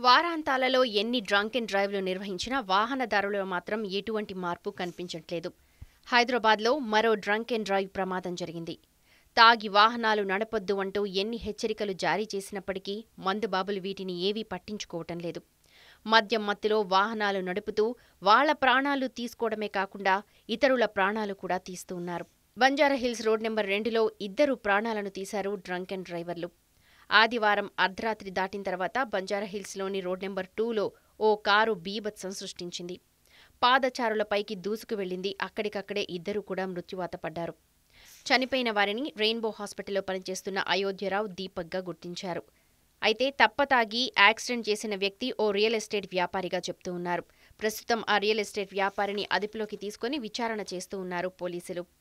వారాంతాలలో ఎన్ని drunk and డ్రైవ్లు నిర్వహించినా వాహనదారులలో మాత్రం ఎటువంటి మార్పు కనిపించట్లేదు హైదరాబాద్లో మరో డ్రంక్ అండ్ డ్రైవ్ ప్రమాదం జరిగింది తాగి వాహనాలు నడపొద్దు అంటూ ఎన్ని హెచ్చరికలు జారీ చేసినప్పటికీ మందుబాబులు వీటిని ఏవీ పట్టించుకోవటం లేదు మద్యం మత్తులో వాహనాలు నడుపుతూ వాళ్ల ప్రాణాలు తీసుకోవడమే కాకుండా ఇతరుల ప్రాణాలు కూడా తీస్తూ ఉన్నారు బంజారాహిల్స్ రోడ్ నెంబర్ రెండులో ఇద్దరు ప్రాణాలను తీశారు డ్రంక్ అండ్ డ్రైవర్లు ఆదివారం అర్ధరాత్రి దాటిన తర్వాత బంజారాహిల్స్లోని రోడ్ నెంబర్ టూలో ఓ కారు బీభత్సం సృష్టించింది పాదచారులపైకి దూసుకు వెళ్లింది అక్కడికక్కడే ఇద్దరు కూడా మృత్యువాత పడ్డారు చనిపోయిన వారిని రెయిన్బో హాస్పిటల్లో పనిచేస్తున్న అయోధ్యరావు దీపక్గా గుర్తించారు అయితే తప్పతాగి యాక్సిడెంట్ చేసిన వ్యక్తి ఓ రియల్ ఎస్టేట్ వ్యాపారిగా చెప్తూ ఉన్నారు ప్రస్తుతం ఆ రియల్ ఎస్టేట్ వ్యాపారిని అదుపులోకి తీసుకుని విచారణ చేస్తూ ఉన్నారు పోలీసులు